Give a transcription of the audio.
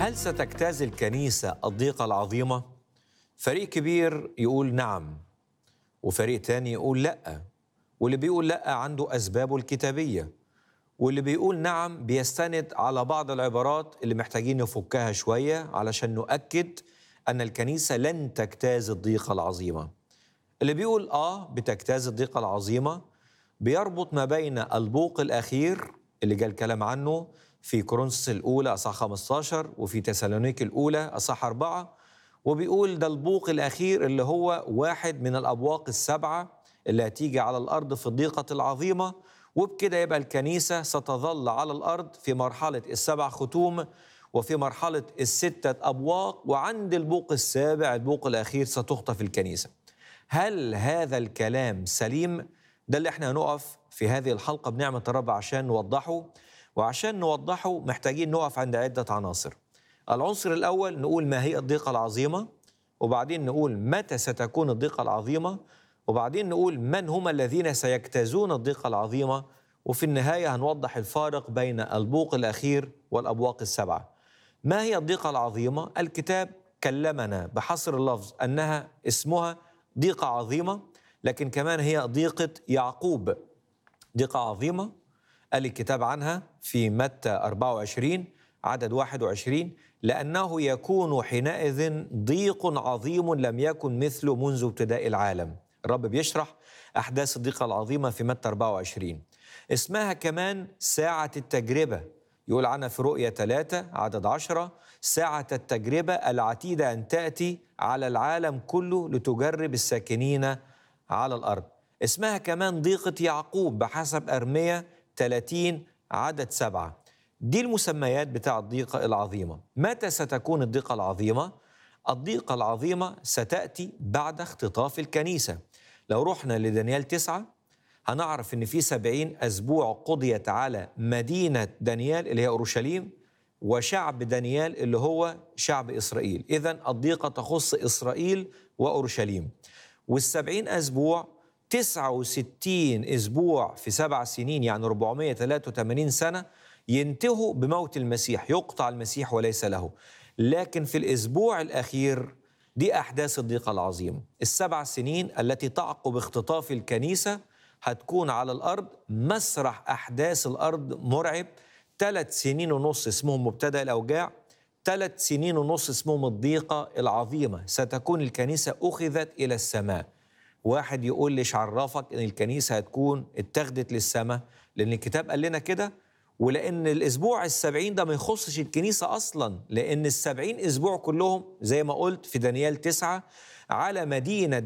هل ستجتاز الكنيسة الضيقة العظيمة؟ فريق كبير يقول نعم وفريق تاني يقول لأ واللي بيقول لأ عنده أسبابه الكتابية واللي بيقول نعم بيستند على بعض العبارات اللي محتاجين نفكها شوية علشان نؤكد أن الكنيسة لن تجتاز الضيقة العظيمة اللي بيقول آه بتجتاز الضيقة العظيمة بيربط ما بين البوق الأخير اللي جاء الكلام عنه في كورنثوس الأولى أصح 15 وفي تسالونيك الأولى أصح أربعة وبيقول ده البوق الأخير اللي هو واحد من الأبواق السبعة اللي هتيجي على الأرض في الضيقة العظيمة وبكده يبقى الكنيسة ستظل على الأرض في مرحلة السبع ختوم وفي مرحلة الستة أبواق وعند البوق السابع البوق الأخير ستخطف الكنيسة هل هذا الكلام سليم؟ ده اللي احنا هنقف في هذه الحلقة بنعمة الرب عشان نوضحه وعشان نوضحه محتاجين نقف عند عدة عناصر العنصر الأول نقول ما هي الضيقة العظيمة وبعدين نقول متى ستكون الضيقة العظيمة وبعدين نقول من هم الذين سيجتازون الضيقة العظيمة وفي النهاية هنوضح الفارق بين البوق الأخير والأبواق السبعة ما هي الضيقة العظيمة؟ الكتاب كلمنا بحصر اللفظ أنها اسمها ضيقة عظيمة لكن كمان هي ضيقة يعقوب ضيقة عظيمة قال الكتاب عنها في متى 24 عدد 21 لأنه يكون حينئذ ضيق عظيم لم يكن مثله منذ ابتداء العالم الرب بيشرح أحداث الضيقة العظيمة في متى 24 اسمها كمان ساعة التجربة يقول عنها في رؤية 3 عدد 10 ساعة التجربة العتيدة أن تأتي على العالم كله لتجرب الساكنين على الأرض اسمها كمان ضيقة يعقوب بحسب أرمية 30 عدد سبعة دي المسميات بتاع الضيقة العظيمة متى ستكون الضيقة العظيمة؟ الضيقة العظيمة ستأتي بعد اختطاف الكنيسة لو رحنا لدانيال تسعة هنعرف ان في سبعين أسبوع قضيت على مدينة دانيال اللي هي أورشليم وشعب دانيال اللي هو شعب إسرائيل إذا الضيقة تخص إسرائيل وأورشليم والسبعين أسبوع 69 أسبوع في سبع سنين يعني 483 سنة ينتهوا بموت المسيح يقطع المسيح وليس له لكن في الأسبوع الأخير دي أحداث الضيقة العظيمة السبع سنين التي تعقب اختطاف الكنيسة هتكون على الأرض مسرح أحداث الأرض مرعب ثلاث سنين ونص اسمهم مبتدأ الأوجاع ثلاث سنين ونص اسمهم الضيقة العظيمة ستكون الكنيسة أخذت إلى السماء واحد يقول ليش عرفك ان الكنيسه هتكون اتخذت للسماء لان الكتاب قال لنا كده ولان الاسبوع السبعين ده ما يخصش الكنيسه اصلا لان السبعين اسبوع كلهم زي ما قلت في دانيال تسعة على مدينه